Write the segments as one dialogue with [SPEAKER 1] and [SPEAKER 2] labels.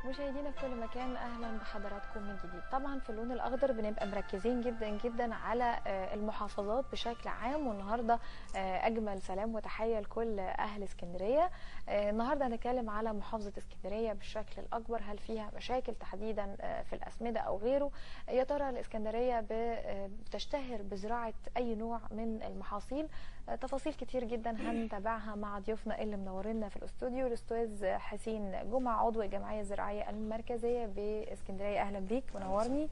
[SPEAKER 1] مشاهدينا في كل مكان اهلا بحضراتكم من جديد طبعا في اللون الاخضر بنبقى مركزين جدا جدا على آه، المحافظات بشكل عام والنهارده آه، اجمل سلام وتحيه لكل اهل اسكندريه آه، النهارده هنتكلم على محافظه اسكندريه بالشكل الاكبر هل فيها مشاكل تحديدا آه، في الاسمده او غيره يا ترى الاسكندريه ب- آه، بتشتهر بزراعه اي نوع من المحاصيل آه، تفاصيل كتير جدا هنتابعها مع ضيوفنا اللي منورنا في الاستوديو الاستاذ حسين جمعه عضو الجمعيه الزراعيه المركزيه باسكندريه اهلا بيك منورني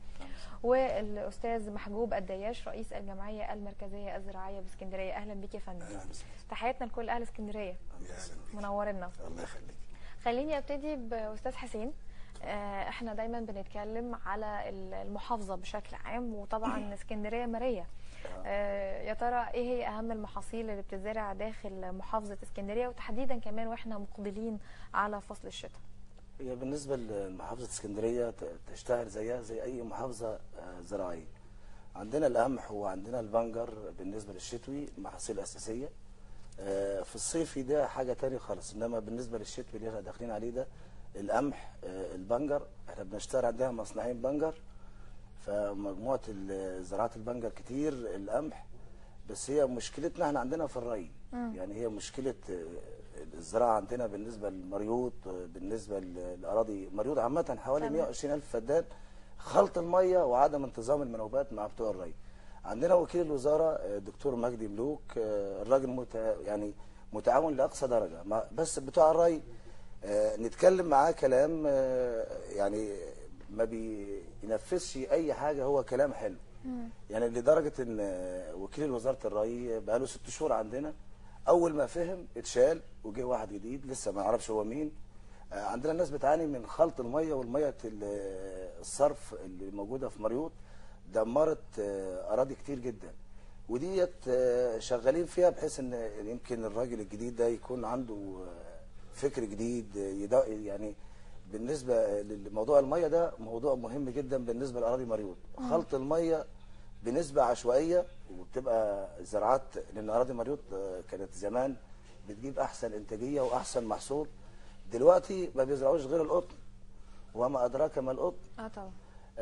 [SPEAKER 1] والاستاذ محجوب الدياش رئيس الجمعيه المركزيه الزراعيه باسكندريه اهلا بيك يا فندم
[SPEAKER 2] اهلا وسهلا
[SPEAKER 1] تحياتنا لكل اهل اسكندريه
[SPEAKER 2] الله يسلمك
[SPEAKER 1] منورنا
[SPEAKER 2] الله يخليك
[SPEAKER 1] خليني ابتدي باستاذ حسين آه، احنا دايما بنتكلم على المحافظه بشكل عام وطبعا اسكندريه ماريه آه، يا ترى ايه هي اهم المحاصيل اللي بتزرع داخل محافظه اسكندريه وتحديدا كمان واحنا مقبلين على فصل الشتاء
[SPEAKER 2] هي بالنسبه لمحافظه اسكندريه ت- تشتهر زيها زي اي محافظه آه، زراعيه عندنا القمح وعندنا البنجر بالنسبه للشتوي محاصيل اساسيه آه، في الصيفي ده حاجه تانية خالص انما بالنسبه للشتوي اللي احنا داخلين عليه ده القمح آه، البنجر احنا بنشتغل عندنا مصنعين بنجر فمجموعه ال- زراعه البنجر كتير القمح بس هي مشكلتنا احنا عندنا في الري يعني هي مشكله آه، الزراعه عندنا بالنسبه للمريوط آه، بالنسبه للاراضي مريوط عامه حوالي
[SPEAKER 1] تمام.
[SPEAKER 2] 120 الف فدان خلط الميه وعدم انتظام المناوبات مع بتوع الري عندنا وكيل الوزاره آه، دكتور مجدي ملوك آه، الراجل مت... يعني متعاون لاقصى درجه مع- بس بتوع الري آه، نتكلم معاه كلام آه، يعني ما بينفذش اي حاجه هو كلام حلو يعني لدرجه ان آه، وكيل وزاره الري بقاله ست شهور عندنا اول ما فهم اتشال وجه واحد جديد لسه ما نعرفش هو مين آه، عندنا الناس بتعاني من خلط الميه والميه ال- الصرف اللي موجوده في مريوط دمرت آه، اراضي كتير جدا وديت آه، شغالين فيها بحيث ان يمكن الراجل الجديد ده يكون عنده آه، فكر جديد آه، يدا- يعني بالنسبه لموضوع الميه ده موضوع مهم جدا بالنسبه لاراضي مريوط خلط الميه بنسبه عشوائيه وبتبقى زراعات لان اراضي مريوط آه، كانت زمان بتجيب احسن انتاجيه واحسن محصول دلوقتي ما بيزرعوش غير القطن وما ادراك ما القطن
[SPEAKER 1] اه طبعا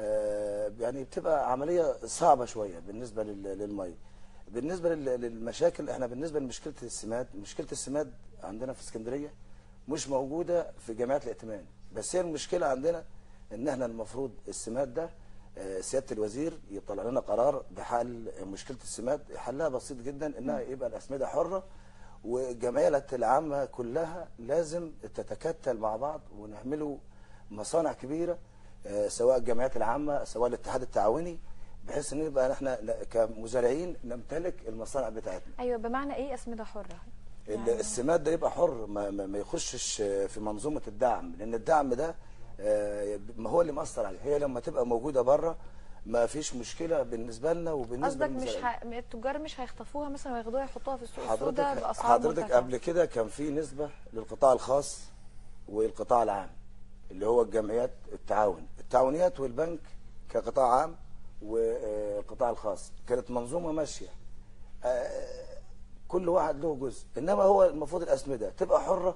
[SPEAKER 2] آه، يعني بتبقى عمليه صعبه شويه بالنسبه لل- للميه بالنسبه لل- للمشاكل احنا بالنسبه لمشكله السماد مشكله السماد عندنا في اسكندريه مش موجوده في جامعات الائتمان بس هي المشكله عندنا ان احنا المفروض السماد ده آه، سياده الوزير يطلع لنا قرار بحل مشكله السماد حلها بسيط جدا انها يبقى الاسمده حره والجمعيه العامه كلها لازم تتكتل مع بعض ونعملوا مصانع كبيره آه، سواء الجمعيات العامه سواء الاتحاد التعاوني بحيث ان يبقى احنا ن- كمزارعين نمتلك المصانع بتاعتنا
[SPEAKER 1] ايوه بمعنى ايه اسمده حره
[SPEAKER 2] ال-
[SPEAKER 1] يعني-
[SPEAKER 2] السماد ده يبقى حر ما, ما ما يخشش في منظومه الدعم لان الدعم ده آه، ما هو اللي مأثر عليه هي لما تبقى موجوده بره ما فيش مشكله بالنسبه لنا وبالنسبه
[SPEAKER 1] قصدك مش
[SPEAKER 2] للمزارعين.
[SPEAKER 1] ه... التجار مش هيخطفوها مثلا وياخدوها يحطوها في السوق
[SPEAKER 2] حضرتك
[SPEAKER 1] السوداء باسعار
[SPEAKER 2] حضرتك
[SPEAKER 1] مرتفعة.
[SPEAKER 2] قبل كده كان في نسبه للقطاع الخاص والقطاع العام اللي هو الجمعيات التعاون التعاونيات والبنك كقطاع عام والقطاع الخاص كانت منظومه ماشيه آه، كل واحد له جزء انما هو المفروض الاسمده تبقى حره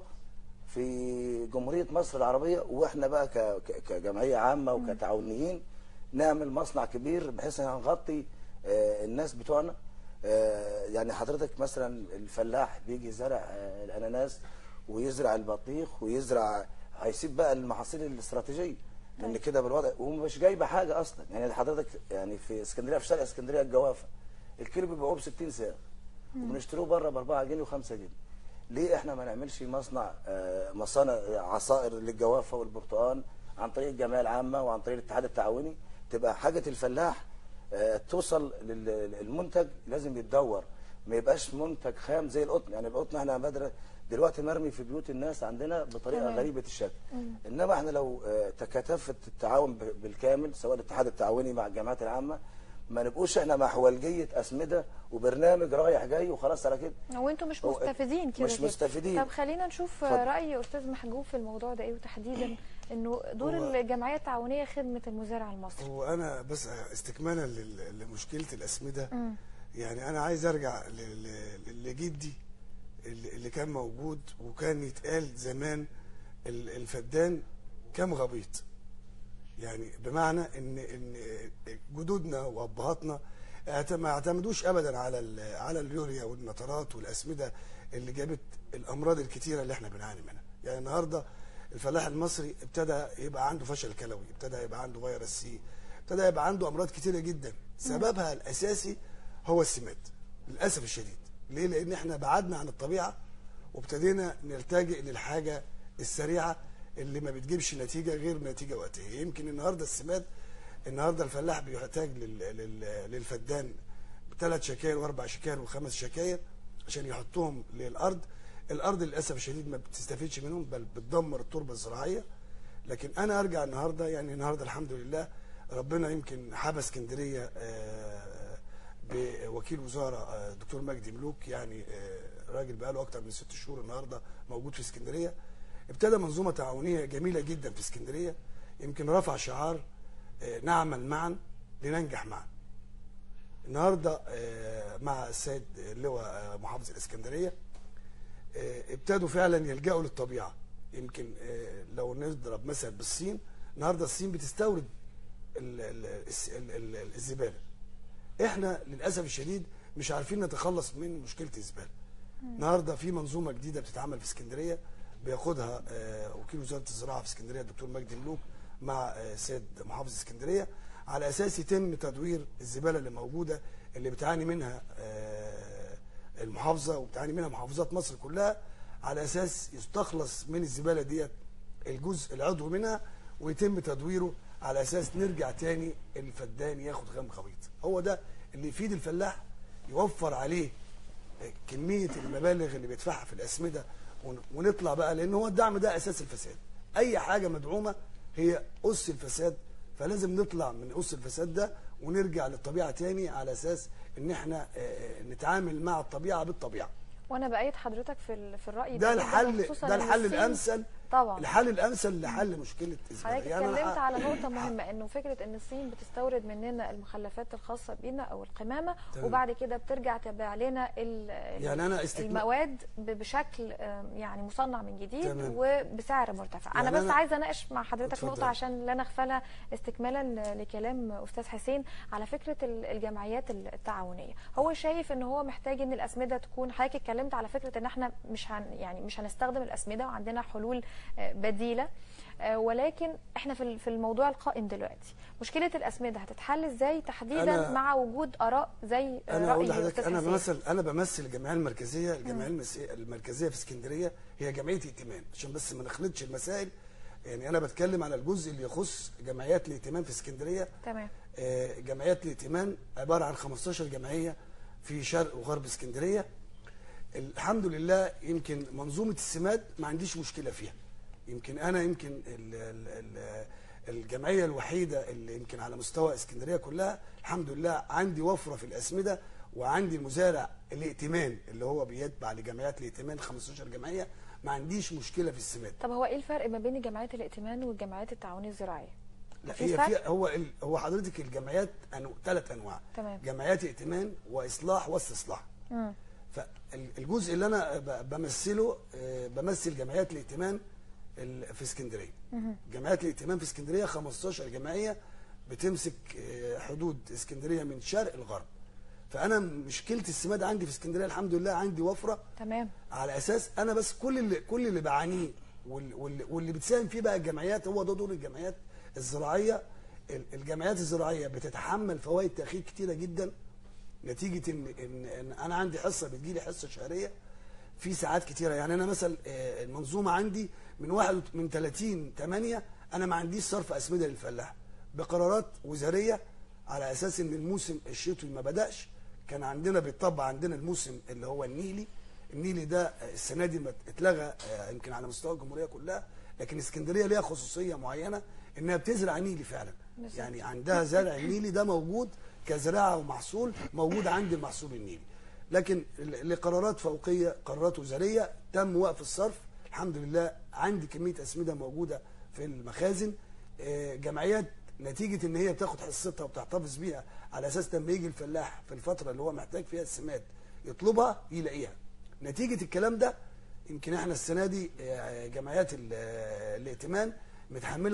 [SPEAKER 2] في جمهوريه مصر العربيه واحنا بقى ك- ك- كجمعيه عامه وكتعاونيين نعمل مصنع كبير بحيث ان نغطي آه، الناس بتوعنا آه، يعني حضرتك مثلا الفلاح بيجي يزرع آه، الاناناس ويزرع البطيخ ويزرع هيسيب بقى المحاصيل الاستراتيجيه لان كده بالوضع ومش جايبه حاجه اصلا يعني حضرتك يعني في اسكندريه في شارع اسكندريه الجوافه الكيلو بيبيعوه ب 60 سعر وبنشتروه بره ب 4 جنيه و5 جنيه ليه احنا ما نعملش مصنع آه، مصانع عصائر للجوافه والبرتقال عن طريق الجمعيه العامه وعن طريق الاتحاد التعاوني تبقى حاجه الفلاح آه، توصل للمنتج لازم يتدور ما يبقاش منتج خام زي القطن يعني القطن احنا بدر دلوقتي مرمي في بيوت الناس عندنا بطريقه
[SPEAKER 1] تمام.
[SPEAKER 2] غريبه الشكل انما احنا لو آه، تكاتفت التعاون ب- بالكامل سواء الاتحاد التعاوني مع الجامعات العامه ما نبقوش احنا محولجيه اسمده وبرنامج رايح جاي وخلاص على كده
[SPEAKER 1] وانتم مش
[SPEAKER 2] هو-
[SPEAKER 1] مستفيدين كده
[SPEAKER 2] مش
[SPEAKER 1] كده.
[SPEAKER 2] مستفيدين.
[SPEAKER 1] طب خلينا نشوف
[SPEAKER 2] اتفضل.
[SPEAKER 1] راي استاذ محجوب في الموضوع ده ايه وتحديدا انه دور
[SPEAKER 3] هو-
[SPEAKER 1] الجمعيه التعاونيه خدمه المزارع المصري
[SPEAKER 3] هو انا بس استكمالا لل- لمشكله الاسمده يعني انا عايز ارجع ل- ل- لجدي اللي اللي كان موجود وكان يتقال زمان ال- الفدان كام غبيط يعني بمعنى ان ان جدودنا وابهاتنا اعت- ما اعتمدوش ابدا على ال- على اليوريا والنترات والاسمده اللي جابت الامراض الكتيره اللي احنا بنعاني منها يعني النهارده الفلاح المصري ابتدى يبقى عنده فشل كلوي ابتدى يبقى عنده فيروس سي ابتدى يبقى عنده امراض كتيره جدا سببها الاساسي هو السماد للاسف الشديد ليه لان احنا بعدنا عن الطبيعه وابتدينا نلتجئ للحاجه السريعه اللي ما بتجيبش نتيجه غير نتيجه وقتيه يمكن النهارده السماد النهارده الفلاح بيحتاج لل... لل... للفدان ثلاث شكاير واربع شكاير وخمس شكاير عشان يحطوهم للارض الارض للاسف الشديد ما بتستفيدش منهم بل بتدمر التربه الزراعيه لكن انا ارجع النهارده يعني النهارده الحمد لله ربنا يمكن حبس اسكندريه آه، بوكيل وزاره آه، دكتور مجدي ملوك يعني آه، راجل بقاله اكتر من ست شهور النهارده موجود في اسكندريه ابتدى منظومه تعاونيه جميله جدا في اسكندريه يمكن رفع شعار آه، نعمل معا لننجح معا النهارده آه، مع السيد اللواء آه، محافظ الاسكندريه آه، ابتدوا فعلا يلجأوا للطبيعه يمكن آه، لو نضرب مثل بالصين النهارده الصين بتستورد ال- ال- الس- ال- ال- الزباله احنا للاسف الشديد مش عارفين نتخلص من مشكله الزباله النهارده في منظومه جديده بتتعمل في اسكندريه بياخدها آه، وكيل وزاره الزراعه في اسكندريه الدكتور مجدي ملوك مع آه، سيد محافظ اسكندريه على اساس يتم تدوير الزباله اللي موجوده اللي بتعاني منها آه، المحافظه وبتعاني منها محافظات مصر كلها على اساس يستخلص من الزباله ديت الجزء العضوي منها ويتم تدويره على اساس نرجع تاني الفدان ياخد خام خبيط هو ده اللي يفيد الفلاح يوفر عليه كميه المبالغ اللي بيدفعها في الاسمده ون- ونطلع بقى لان هو الدعم ده اساس الفساد اي حاجه مدعومه هي اس الفساد فلازم نطلع من اس الفساد ده ونرجع للطبيعه تاني على اساس ان احنا آه، آه، نتعامل مع الطبيعه بالطبيعه
[SPEAKER 1] وانا بايد حضرتك في ال- في الراي
[SPEAKER 3] ده
[SPEAKER 1] جداً،
[SPEAKER 3] الحل
[SPEAKER 1] خصوصاً
[SPEAKER 3] ده
[SPEAKER 1] إن
[SPEAKER 3] الحل
[SPEAKER 1] الصين-
[SPEAKER 3] الامثل
[SPEAKER 1] طبعا
[SPEAKER 3] الحل الامثل لحل مشكله الزباله
[SPEAKER 1] حضرتك
[SPEAKER 3] يعني أنا
[SPEAKER 1] اتكلمت
[SPEAKER 3] ح-
[SPEAKER 1] على نقطة
[SPEAKER 3] ح-
[SPEAKER 1] مهمة انه فكرة ان الصين بتستورد مننا المخلفات الخاصة بينا او القمامة
[SPEAKER 3] تمام.
[SPEAKER 1] وبعد كده بترجع تبيع لنا ال- ال-
[SPEAKER 3] يعني أنا استكمال-
[SPEAKER 1] المواد ب- بشكل آم، يعني مصنع من جديد
[SPEAKER 3] تمام.
[SPEAKER 1] وبسعر مرتفع انا
[SPEAKER 3] يعني
[SPEAKER 1] بس
[SPEAKER 3] أنا-
[SPEAKER 1] عايزة اناقش مع حضرتك
[SPEAKER 3] اتفضل.
[SPEAKER 1] نقطة عشان لا نغفلها استكمالا ل- لكلام استاذ حسين على فكرة ال- الجمعيات التعاونية هو شايف ان هو محتاج ان الاسمدة تكون حضرتك اتكلمت على فكرة ان احنا مش هن يعني مش هنستخدم الاسمدة وعندنا حلول آه، بديلة آه، ولكن احنا في ال- في الموضوع القائم دلوقتي مشكله الاسمده هتتحل ازاي تحديدا
[SPEAKER 3] أنا-
[SPEAKER 1] مع وجود اراء زي آه،
[SPEAKER 3] انا اقول
[SPEAKER 1] راي
[SPEAKER 3] لحضرتك
[SPEAKER 1] أستاذ
[SPEAKER 3] انا
[SPEAKER 1] حسين.
[SPEAKER 3] بمثل انا بمثل الجمعيه المركزيه الجمعيه المس- المركزيه في اسكندريه هي جمعيه ائتمان عشان بس ما نخلطش المسائل يعني انا بتكلم على الجزء اللي يخص جمعيات الائتمان في اسكندريه
[SPEAKER 1] تمام
[SPEAKER 3] آه، جمعيات الائتمان عباره عن 15 جمعيه في شرق وغرب اسكندريه الحمد لله يمكن منظومه السماد ما عنديش مشكله فيها يمكن انا يمكن ال ال ال الجمعيه الوحيده اللي يمكن على مستوى اسكندريه كلها الحمد لله عندي وفره في الاسمده وعندي المزارع الائتمان اللي هو بيتبع لجمعيات الائتمان 15 جمعيه ما عنديش مشكله في السماد
[SPEAKER 1] طب هو ايه الفرق ما بين جمعيات الائتمان والجمعيات التعاونيه الزراعيه
[SPEAKER 3] لا
[SPEAKER 1] في
[SPEAKER 3] هي
[SPEAKER 1] فرق؟
[SPEAKER 3] في هو ال- هو حضرتك الجمعيات أنو ثلاث انواع
[SPEAKER 1] تمام.
[SPEAKER 3] جمعيات ائتمان واصلاح واستصلاح
[SPEAKER 1] مم.
[SPEAKER 3] فالجزء اللي انا ب- بمثله آه، بمثل جمعيات الائتمان ال- في اسكندريه جمعيات الائتمان في اسكندريه 15 جمعيه بتمسك آه، حدود اسكندريه من شرق لغرب فانا مشكله السماد عندي في اسكندريه الحمد لله عندي وفره
[SPEAKER 1] تمام
[SPEAKER 3] على اساس انا بس كل اللي كل اللي بعانيه وال- واللي, واللي بتساهم فيه بقى الجمعيات هو ده دور الجمعيات الزراعيه ال- الجمعيات الزراعيه بتتحمل فوائد تاخير كتيره جدا نتيجه ان ان, إن انا عندي حصه بتجيلي حصه شهريه في ساعات كتيره يعني انا مثلا آه، المنظومه عندي من واحد وت- من 30 8 انا ما عنديش صرف اسمده للفلاح بقرارات وزاريه على اساس ان الموسم الشتوي ما بداش كان عندنا بيطبق عندنا الموسم اللي هو النيلي النيلي ده آه، السنه دي ما اتلغى آه، يمكن على مستوى الجمهوريه كلها لكن اسكندريه ليها خصوصيه معينه انها بتزرع نيلي فعلا
[SPEAKER 1] بالظبط.
[SPEAKER 3] يعني عندها زرع النيلي ده موجود كزراعه ومحصول موجود عند المحصول النيلي لكن ل- لقرارات فوقيه قرارات وزاريه تم وقف الصرف الحمد لله عندي كميه اسمده موجوده في المخازن آه، جمعيات نتيجه ان هي بتاخد حصتها وبتحتفظ بيها على اساس لما يجي الفلاح في الفتره اللي هو محتاج فيها السماد يطلبها يلاقيها نتيجه الكلام ده يمكن احنا السنه دي آه، جمعيات ال- آه، الائتمان متحمله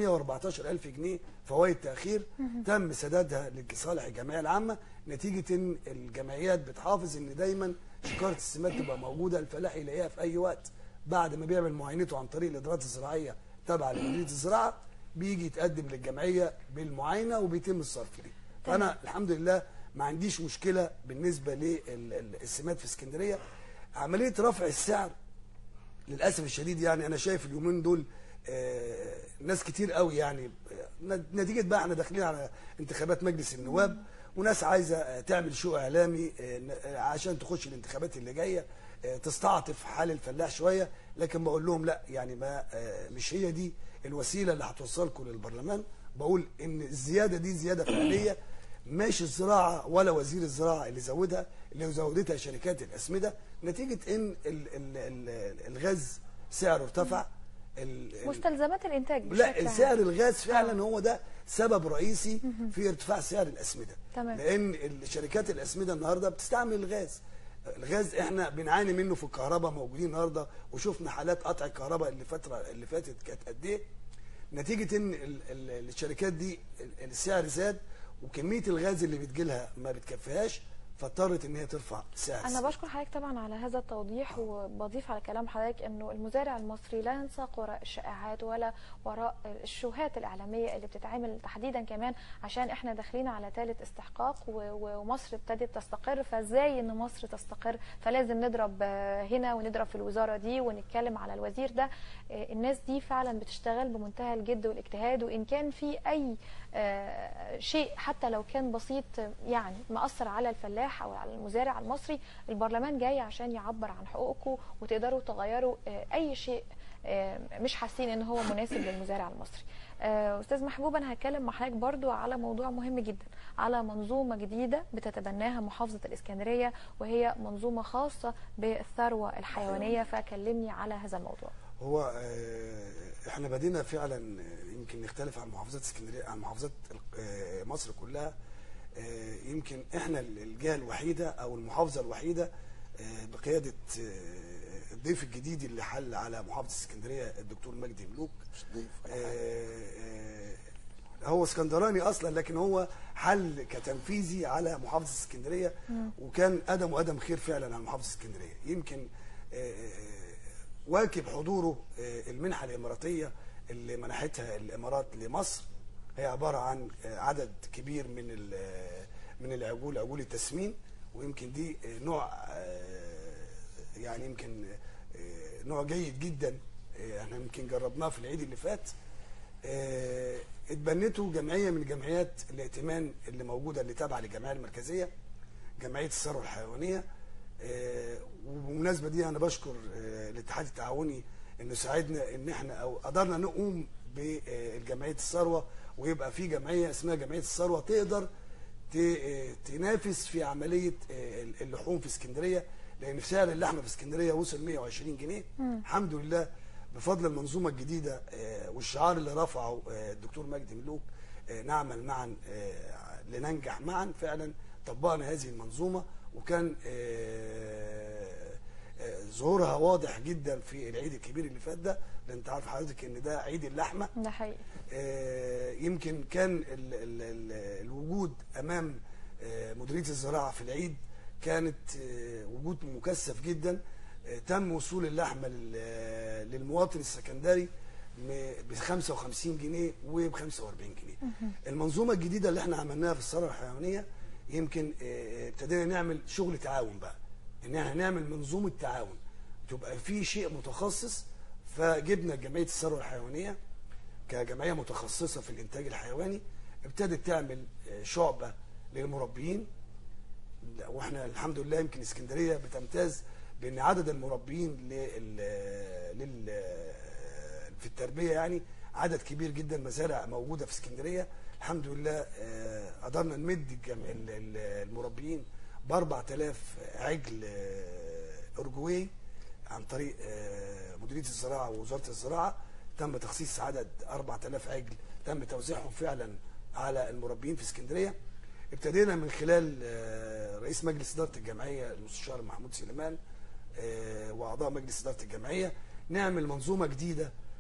[SPEAKER 3] 514 الف جنيه فوائد تاخير تم سدادها لصالح الجمعيه العامه نتيجه ان الجمعيات بتحافظ ان دايما شكاره السمات تبقى موجوده الفلاح يلاقيها في اي وقت بعد ما بيعمل معاينته عن طريق الادارات الزراعيه تابعه لمديريه الزراعه بيجي يتقدم للجمعيه بالمعاينه وبيتم الصرف ليه فانا الحمد لله ما عنديش مشكله بالنسبه للسمات في اسكندريه عمليه رفع السعر للاسف الشديد يعني انا شايف اليومين دول آه، ناس كتير قوي يعني آه، نتيجه بقى احنا داخلين على انتخابات مجلس النواب وناس عايزه آه، تعمل شو اعلامي آه، ن- آه، عشان تخش الانتخابات اللي جايه آه، تستعطف حال الفلاح شويه لكن بقول لهم لا يعني ما آه، مش هي دي الوسيله اللي هتوصلكم للبرلمان بقول ان الزياده دي زياده فعليه مش الزراعه ولا وزير الزراعه اللي زودها اللي زودتها شركات الاسمده نتيجه ان ال ال ال الغاز سعره ارتفع ال- ال-
[SPEAKER 1] مستلزمات الانتاج
[SPEAKER 3] لا
[SPEAKER 1] بشكل عام.
[SPEAKER 3] سعر الغاز فعلا هو ده سبب رئيسي في ارتفاع سعر الاسمده
[SPEAKER 1] تمام.
[SPEAKER 3] لان الشركات الاسمده النهارده بتستعمل الغاز الغاز احنا بنعاني منه في الكهرباء موجودين النهارده وشفنا حالات قطع الكهرباء اللي فتره اللي فاتت كانت قد ايه نتيجه ان ال- ال- الشركات دي ال- السعر زاد وكميه الغاز اللي بتجيلها ما بتكفيهاش فاضطرت ان هي ترفع سعر
[SPEAKER 1] انا
[SPEAKER 3] السعر.
[SPEAKER 1] بشكر حضرتك طبعا على هذا التوضيح وبضيف على كلام حضرتك انه المزارع المصري لا ينساق وراء الشائعات ولا وراء الشوهات الاعلاميه اللي بتتعمل تحديدا كمان عشان احنا داخلين على ثالث استحقاق و- و- ومصر ابتدت تستقر فازاي ان مصر تستقر فلازم نضرب آه، هنا ونضرب في الوزاره دي ونتكلم على الوزير ده آه، الناس دي فعلا بتشتغل بمنتهى الجد والاجتهاد وان كان في اي آه، شيء حتى لو كان بسيط آه، يعني مأثر على الفلاح او على المزارع المصري البرلمان جاي عشان يعبر عن حقوقكم وتقدروا تغيروا آه، اي شيء آه، مش حاسين ان هو مناسب للمزارع المصري آه، استاذ محبوب انا هتكلم مع حضرتك برضو على موضوع مهم جدا على منظومه جديده بتتبناها محافظه الاسكندريه وهي منظومه خاصه بالثروه الحيوانيه فكلمني على هذا الموضوع
[SPEAKER 3] هو آه، احنا بدينا فعلا آه، يمكن نختلف عن محافظات اسكندريه عن محافظات ال- آه، مصر كلها آه، يمكن احنا ال- الجهه الوحيده او المحافظه الوحيده آه، بقياده آه، الضيف الجديد اللي حل على محافظه اسكندريه الدكتور مجدي ملوك
[SPEAKER 2] مش ضيف ولا حاجة.
[SPEAKER 3] آه، آه، هو اسكندراني اصلا لكن هو حل كتنفيذي على محافظه اسكندريه وكان ادم وادم خير فعلا على محافظه اسكندريه يمكن آه، آه، واكب حضوره آه، المنحه الاماراتيه اللي منحتها الامارات لمصر هي عباره عن آه، عدد كبير من ال- آه، من العجول عجول التسمين ويمكن دي آه، نوع آه، يعني يمكن آه، نوع جيد جدا آه، احنا يمكن جربناه في العيد اللي فات آه، اتبنته جمعيه من جمعيات الائتمان اللي موجوده اللي تابعه للجمعيه المركزيه جمعيه الثروه الحيوانيه آه، وبالمناسبه دي انا بشكر آه، الاتحاد التعاوني انه ساعدنا ان احنا او قدرنا نقوم بالجمعيه الثروه ويبقى في جمعيه اسمها جمعيه الثروه تقدر ت- آه، تنافس في عمليه آه، اللحوم في اسكندريه لان سعر اللحمه في اسكندريه وصل 120 جنيه الحمد لله بفضل المنظومه الجديده آه، والشعار اللي رفعه آه، الدكتور مجدي ملوك آه، نعمل معا آه، لننجح معا فعلا طبقنا هذه المنظومه وكان آه، آه، ظهورها واضح جدا في العيد الكبير اللي فات ده لان انت عارف حضرتك ان ده عيد اللحمه
[SPEAKER 1] ده حقيقي
[SPEAKER 3] آه، يمكن كان ال ال ال الوجود امام آه، مديريه الزراعه في العيد كانت آه، وجود مكثف جدا آه، تم وصول اللحمه لل- للمواطن السكندري ب 55 جنيه وب 45 جنيه. المنظومه الجديده اللي احنا عملناها في الثروه الحيوانيه يمكن آه، ابتدينا نعمل شغل تعاون بقى ان احنا نعمل منظومه تعاون تبقى في شيء متخصص فجبنا جمعيه الثروه الحيوانيه كجمعيه متخصصه في الانتاج الحيواني ابتدت تعمل آه، شعبه للمربيين واحنا الحمد لله يمكن اسكندريه بتمتاز بان عدد المربيين لل لل في التربيه يعني عدد كبير جدا مزارع موجوده في اسكندريه الحمد لله آه، قدرنا نمد الجم- ال- ال- المربيين ب 4000 عجل آه، ارجوي عن طريق آه، مديريه الزراعه ووزاره الزراعه تم تخصيص عدد 4000 عجل تم توزيعهم فعلا على المربيين في اسكندريه ابتدينا من خلال آه، رئيس مجلس اداره الجمعيه المستشار محمود سليمان آه، واعضاء مجلس اداره الجمعيه نعمل منظومه جديده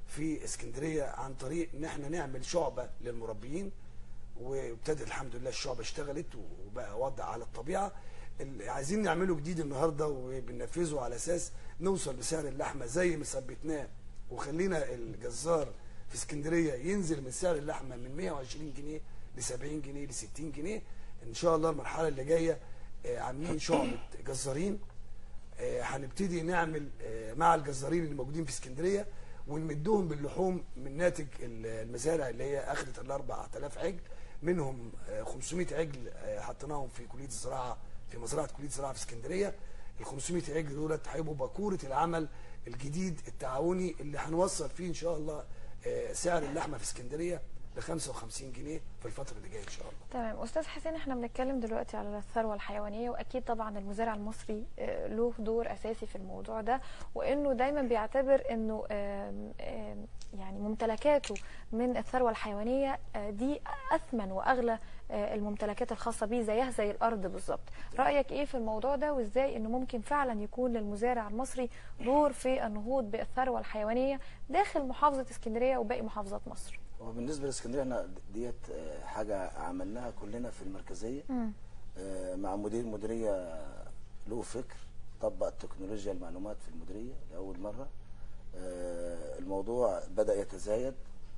[SPEAKER 3] في اسكندريه عن طريق ان احنا نعمل شعبه للمربيين وابتدت الحمد لله الشعبه اشتغلت وبقى وضع على الطبيعه اللي عايزين نعمله جديد النهارده وبننفذه على اساس نوصل لسعر اللحمه زي ما ثبتناه وخلينا الجزار في اسكندريه ينزل من سعر اللحمه من 120 جنيه ل 70 جنيه ل 60 جنيه ان شاء الله المرحله اللي جايه آه، عاملين شعبه جزارين آه، هنبتدي نعمل آه، مع الجزارين اللي موجودين في اسكندريه ونمدهم باللحوم من ناتج ال- المزارع اللي هي اخذت ال 4000 عجل منهم آه، 500 عجل آه، حطيناهم في كليه الزراعه في مزرعه كليه الزراعه في اسكندريه ال 500 عجل دولت هيبقوا باكوره العمل الجديد التعاوني اللي هنوصل فيه ان شاء الله آه، سعر اللحمه في اسكندريه ل 55 جنيه في الفتره اللي جايه ان شاء الله
[SPEAKER 1] تمام استاذ حسين احنا بنتكلم دلوقتي على الثروه الحيوانيه واكيد طبعا المزارع المصري آه، له دور اساسي في الموضوع ده وانه دايما بيعتبر انه آم، آم، يعني ممتلكاته من الثروه الحيوانيه آه، دي اثمن واغلى آه، الممتلكات الخاصه بيه زيها زي الارض بالظبط رايك ايه في الموضوع ده وازاي انه ممكن فعلا يكون للمزارع المصري دور في النهوض بالثروه الحيوانيه داخل محافظه اسكندريه وباقي محافظات مصر
[SPEAKER 2] وبالنسبه لاسكندريه احنا ديت آه، حاجه عملناها كلنا في المركزيه آه، مع مدير مديريه له فكر طبق تكنولوجيا المعلومات في المديريه لاول مره آه، الموضوع بدا يتزايد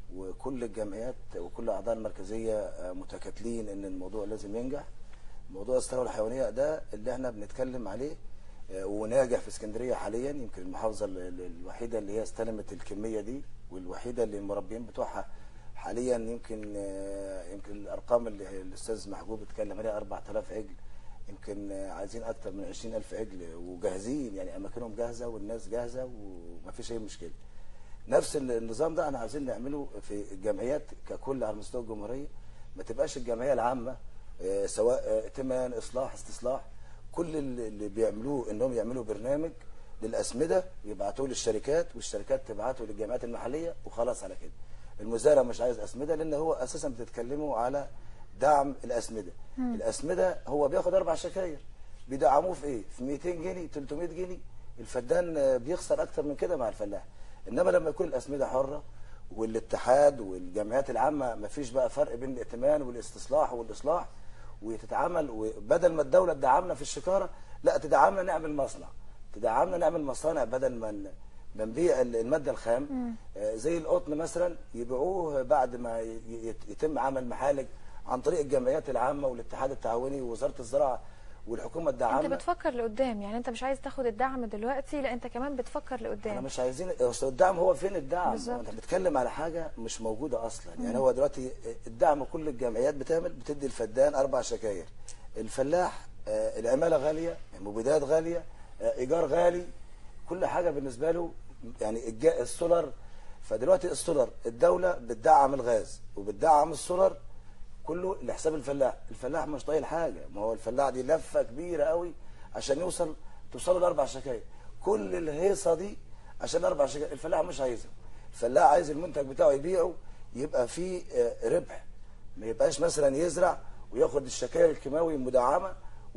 [SPEAKER 2] وكل الجمعيات وكل اعضاء المركزيه آه، متكاتلين ان الموضوع لازم ينجح موضوع الثروه الحيوانيه ده اللي احنا بنتكلم عليه آه، وناجح في اسكندريه حاليا يمكن المحافظه ال- ال- الوحيده اللي هي استلمت الكميه دي والوحيده اللي المربيين بتوعها حاليا يمكن آه، يمكن الارقام اللي الاستاذ محجوب اتكلم عليها 4000 عجل يمكن آه، عايزين اكتر من 20000 عجل وجاهزين يعني اماكنهم جاهزه والناس جاهزه ومفيش اي مشكله نفس ال- النظام ده احنا عايزين نعمله في الجمعيات ككل على مستوى الجمهوريه ما تبقاش الجمعيه العامه آه، سواء آه، ائتمان اصلاح استصلاح كل اللي اللي بيعملوه انهم يعملوا برنامج للاسمده يبعتوه للشركات والشركات تبعته للجامعات المحليه وخلاص على كده المزارع مش عايز اسمده لان هو اساسا بتتكلموا على دعم الاسمده الاسمده هو بياخد اربع شكاير بيدعموه في ايه في 200 جنيه 300 جنيه الفدان آه، بيخسر اكتر من كده مع الفلاح انما لما يكون الاسمده حره والاتحاد والجمعيات العامه ما فيش بقى فرق بين الائتمان والاستصلاح والاصلاح وتتعامل وبدل ما الدوله تدعمنا في الشكاره لا تدعمنا نعمل مصنع تدعمنا نعمل مصانع بدل ما ن- ما نبيع ال- الماده الخام آه، زي القطن مثلا يبيعوه بعد ما ي- ي- يتم عمل محالج عن طريق الجمعيات العامه والاتحاد التعاوني ووزاره الزراعه والحكومه
[SPEAKER 1] انت
[SPEAKER 2] تدعمنا
[SPEAKER 1] بتفكر لقدام يعني انت مش عايز تاخد الدعم دلوقتي لا انت كمان بتفكر
[SPEAKER 2] احنا
[SPEAKER 1] لقدام
[SPEAKER 2] مش عايزين اصل الدعم هو فين الدعم
[SPEAKER 1] بالظبط.
[SPEAKER 2] انت بتتكلم على حاجه مش موجوده اصلا يعني هو دلوقتي الدعم كل الجمعيات بتعمل بتدي الفدان اربع شكاير الفلاح آه، العماله غاليه المبيدات غاليه آه، ايجار غالي كل حاجه بالنسبه له يعني الجا- السولار فدلوقتي السولار الدوله بتدعم الغاز وبتدعم السولار كله لحساب الفلاح الفلاح مش طايل حاجه ما هو الفلاح دي لفه كبيره قوي عشان يوصل توصل لاربع شكاير كل الهيصه دي عشان اربع شكاير الفلاح مش عايزها الفلاح عايز المنتج بتاعه يبيعه يبقى فيه آه، ربح ما يبقاش مثلا يزرع وياخد الشكاير الكيماوي المدعمه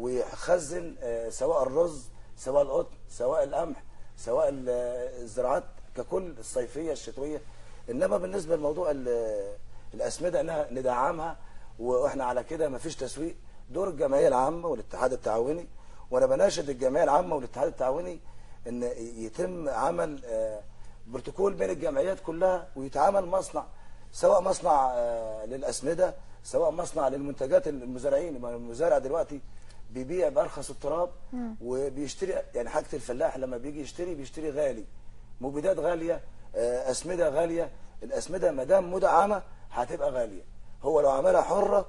[SPEAKER 2] ويخزن آه، سواء الرز سواء القطن سواء القمح سواء ال- آه، الزراعات ككل الصيفيه الشتويه انما بالنسبه لموضوع ال- الاسمده انها ندعمها واحنا على كده ما فيش تسويق دور الجمعيه العامه والاتحاد التعاوني وانا بناشد الجمعيه العامه والاتحاد التعاوني ان يتم عمل آه، بروتوكول بين الجمعيات كلها ويتعمل مصنع سواء مصنع آه، للاسمده سواء مصنع للمنتجات المزارعين ما المزارع دلوقتي بيبيع بارخص التراب وبيشتري يعني حاجه الفلاح لما بيجي يشتري بيشتري غالي مبيدات غاليه آه، اسمده غاليه الاسمده ما دام مدعمه هتبقى غاليه هو لو عملها حره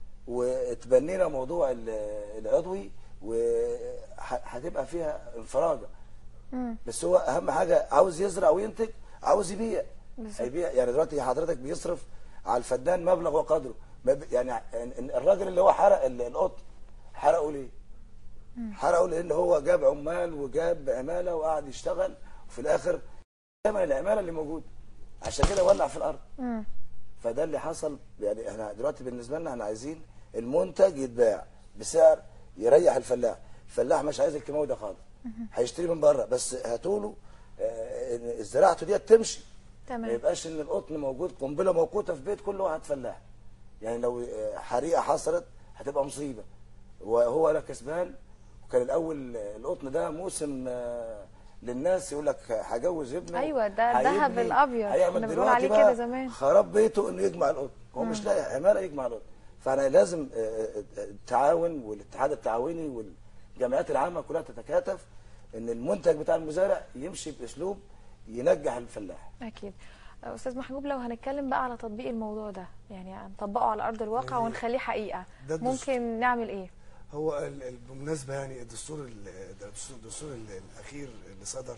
[SPEAKER 2] وتبنينا موضوع ال- العضوي وهتبقى فيها انفراجه بس هو اهم حاجه عاوز يزرع وينتج عاوز يبيع
[SPEAKER 1] بالظبط.
[SPEAKER 2] هيبيع يعني دلوقتي حضرتك بيصرف على الفدان مبلغ وقدره ما بي- يعني يعني الراجل اللي هو حرق ال- القطن حرقه ليه؟ حرقه لان هو جاب عمال وجاب عماله وقعد يشتغل وفي الاخر ثمن العماله اللي موجود عشان كده ولع في الارض فده اللي حصل يعني احنا دلوقتي بالنسبه لنا احنا عايزين المنتج يتباع بسعر يريح الفلاح الفلاح مش عايز الكيماوي ده خالص هيشتري من بره بس هاتوا له آه، إن زراعته ديت تمشي
[SPEAKER 1] تمام.
[SPEAKER 2] ما يبقاش ان القطن موجود قنبله موقوته في بيت كل واحد فلاح يعني لو آه، حريقه حصلت هتبقى مصيبه وهو لا كسبان وكان الاول آه، القطن ده موسم آه، للناس يقول لك هجوز ابنه
[SPEAKER 1] أيوة، ده الذهب
[SPEAKER 2] هيبني-
[SPEAKER 1] الأبيض.
[SPEAKER 2] هيعمل
[SPEAKER 1] كنا بنقول
[SPEAKER 2] دلوقتي
[SPEAKER 1] عليه
[SPEAKER 2] بقى
[SPEAKER 1] كده زمان.
[SPEAKER 2] خراب بيته انه يجمع القطن هو مش لاقي عماله يجمع القطن فانا لازم آه، آه، التعاون والاتحاد التعاوني والجمعيات العامه كلها تتكاتف ان المنتج بتاع المزارع يمشي باسلوب ينجح الفلاح
[SPEAKER 1] اكيد استاذ محجوب لو هنتكلم بقى على تطبيق الموضوع ده يعني نطبقه على ارض الواقع
[SPEAKER 3] يعني
[SPEAKER 1] ونخليه حقيقه
[SPEAKER 3] ده الدستور.
[SPEAKER 1] ممكن نعمل ايه
[SPEAKER 3] هو ال- ال- بالمناسبة يعني الدستور ال- الدستور, الدستور ال- الأخير اللي صدر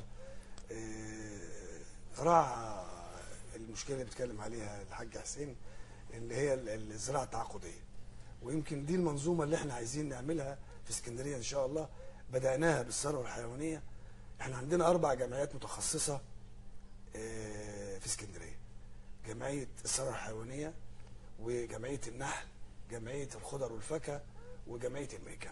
[SPEAKER 3] آه، راعى المشكلة اللي بيتكلم عليها الحاج حسين اللي هي ال- الزراعة التعاقدية ويمكن دي المنظومة اللي احنا عايزين نعملها في اسكندرية إن شاء الله بدأناها بالثروة الحيوانية احنا عندنا أربع جمعيات متخصصة آه، في اسكندرية جمعية الثروة الحيوانية وجمعية النحل جمعية الخضر والفاكهة وجمعية الميكان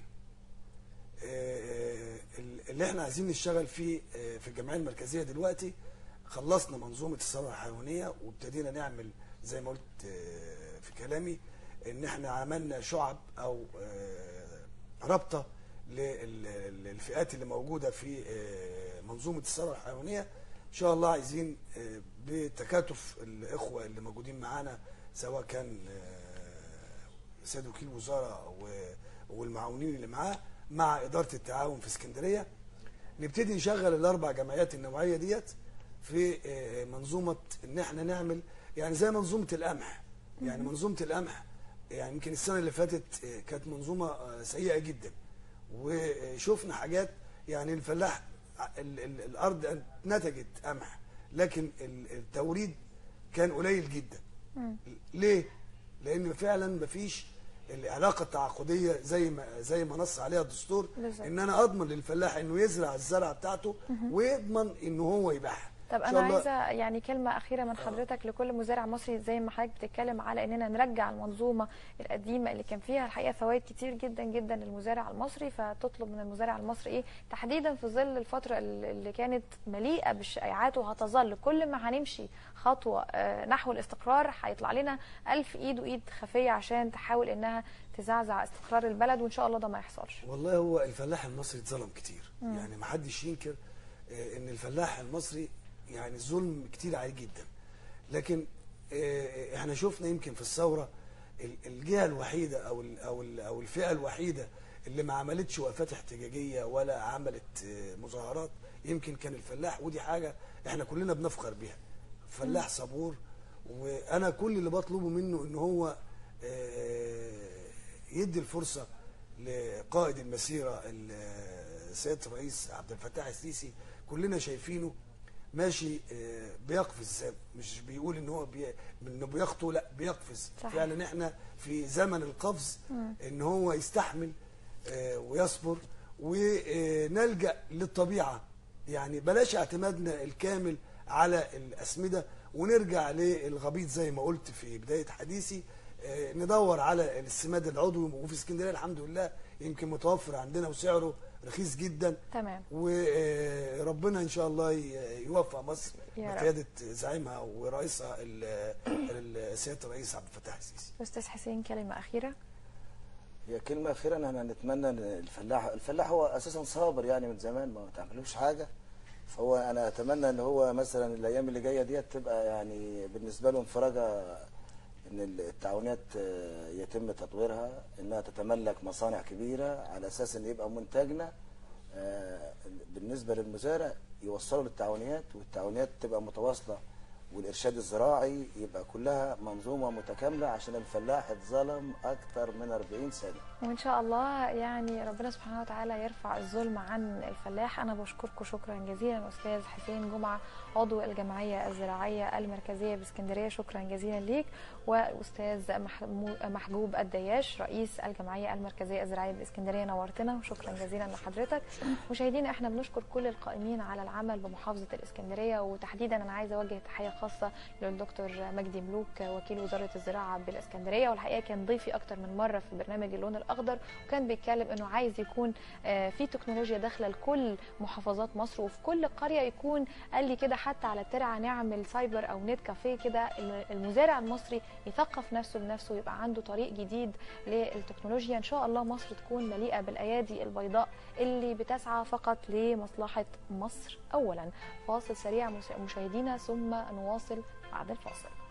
[SPEAKER 3] آه، اللي احنا عايزين نشتغل فيه آه، في الجمعية المركزية دلوقتي خلصنا منظومة الثروة الحيوانية وابتدينا نعمل زي ما قلت آه، في كلامي ان احنا عملنا شعب او آه، رابطة لل- للفئات اللي موجودة في آه، منظومة الثروة الحيوانية ان شاء الله عايزين آه، بتكاتف الاخوة اللي موجودين معانا سواء كان آه، سيد وكيل وزارة و- والمعاونين اللي معاه مع إدارة التعاون في اسكندرية نبتدي نشغل الأربع جمعيات النوعية ديت في آه، منظومة إن احنا نعمل يعني زي منظومة القمح يعني منظومة القمح يعني يمكن السنة اللي فاتت آه، كانت منظومة آه، سيئة جدا وشفنا حاجات يعني الفلاح ال- ال- الأرض نتجت قمح لكن ال- التوريد كان قليل جدا ليه؟ لان فعلا مفيش العلاقه التعاقديه زي ما زي ما نص عليها الدستور
[SPEAKER 1] بالظبط.
[SPEAKER 3] ان انا اضمن للفلاح انه يزرع الزرعه بتاعته ويضمن ان هو يبيعها
[SPEAKER 1] طب
[SPEAKER 3] إن
[SPEAKER 1] انا
[SPEAKER 3] شاء الله-
[SPEAKER 1] عايزه يعني كلمه اخيره من حضرتك لكل مزارع مصري زي ما حضرتك بتتكلم على اننا نرجع المنظومه القديمه اللي كان فيها الحقيقه فوائد كتير جدا جدا للمزارع المصري فتطلب من المزارع المصري ايه تحديدا في ظل الفتره اللي كانت مليئه بالشائعات وهتظل كل ما هنمشي خطوه آه، نحو الاستقرار هيطلع لنا ألف ايد وايد خفيه عشان تحاول انها تزعزع استقرار البلد وان شاء الله ده ما يحصلش
[SPEAKER 3] والله هو الفلاح المصري اتظلم كتير يعني ما حدش ينكر آه، ان الفلاح المصري يعني الظلم كتير عليه جدا لكن آه، احنا شفنا يمكن في الثوره ال- الجهه الوحيده او ال او ال او الفئه الوحيده اللي ما عملتش وقفات احتجاجيه ولا عملت آه، مظاهرات يمكن كان الفلاح ودي حاجه احنا كلنا بنفخر بيها فلاح صبور وانا كل اللي بطلبه منه ان هو آه، يدي الفرصه لقائد المسيره ال- سياده الرئيس عبد الفتاح السيسي كلنا شايفينه ماشي آه، بيقفز مش بيقول ان هو بي... انه بيخطو لا بيقفز
[SPEAKER 1] صحيح.
[SPEAKER 3] فعلا احنا في زمن القفز ان هو يستحمل آه، ويصبر ونلجا للطبيعه يعني بلاش اعتمادنا الكامل على الاسمده ونرجع للغبيط زي ما قلت في بدايه حديثي آه، ندور على السماد العضوي وفي اسكندريه الحمد لله يمكن متوفر عندنا وسعره رخيص جدا
[SPEAKER 1] تمام
[SPEAKER 3] وربنا ان شاء الله ي- يوفق مصر
[SPEAKER 1] يا رب.
[SPEAKER 3] بقياده زعيمها ورئيسها ال- ال- سياده الرئيس عبد الفتاح السيسي
[SPEAKER 1] استاذ حسين كلمه اخيره
[SPEAKER 2] هي كلمة أخيرة أنا نتمنى إن الفلاح الفلاح هو أساسا صابر يعني من زمان ما تعملوش حاجة فهو أنا أتمنى إن هو مثلا الأيام اللي جاية ديت تبقى يعني بالنسبة لهم فرجة إن التعاونات آه، يتم تطويرها إنها تتملك مصانع كبيرة على أساس إن يبقى منتجنا آه، بالنسبة للمزارع يوصلوا للتعاونيات والتعاونيات تبقى متواصلة والإرشاد الزراعي يبقى كلها منظومة متكاملة عشان الفلاح اتظلم أكتر من 40 سنة
[SPEAKER 1] وان شاء الله يعني ربنا سبحانه وتعالى يرفع الظلم عن الفلاح انا بشكركم شكرا جزيلا استاذ حسين جمعه عضو الجمعيه الزراعيه المركزيه باسكندريه شكرا جزيلا ليك واستاذ محمو- محجوب الدياش رئيس الجمعيه المركزيه الزراعيه باسكندريه نورتنا وشكرا جزيلا لحضرتك مشاهدينا احنا بنشكر كل القائمين على العمل بمحافظه الاسكندريه وتحديدا انا عايزه اوجه تحيه خاصه للدكتور مجدي ملوك وكيل وزاره الزراعه بالاسكندريه والحقيقه كان ضيفي اكتر من مره في برنامج اللون الاخضر وكان بيتكلم انه عايز يكون آه، في تكنولوجيا داخله لكل محافظات مصر وفي كل قريه يكون قال لي كده حتى على الترعه نعمل سايبر او نت كافيه كده المزارع المصري يثقف نفسه بنفسه ويبقى عنده طريق جديد للتكنولوجيا ان شاء الله مصر تكون مليئه بالايادي البيضاء اللي بتسعى فقط لمصلحه مصر اولا فاصل سريع مشاهدينا ثم نواصل بعد الفاصل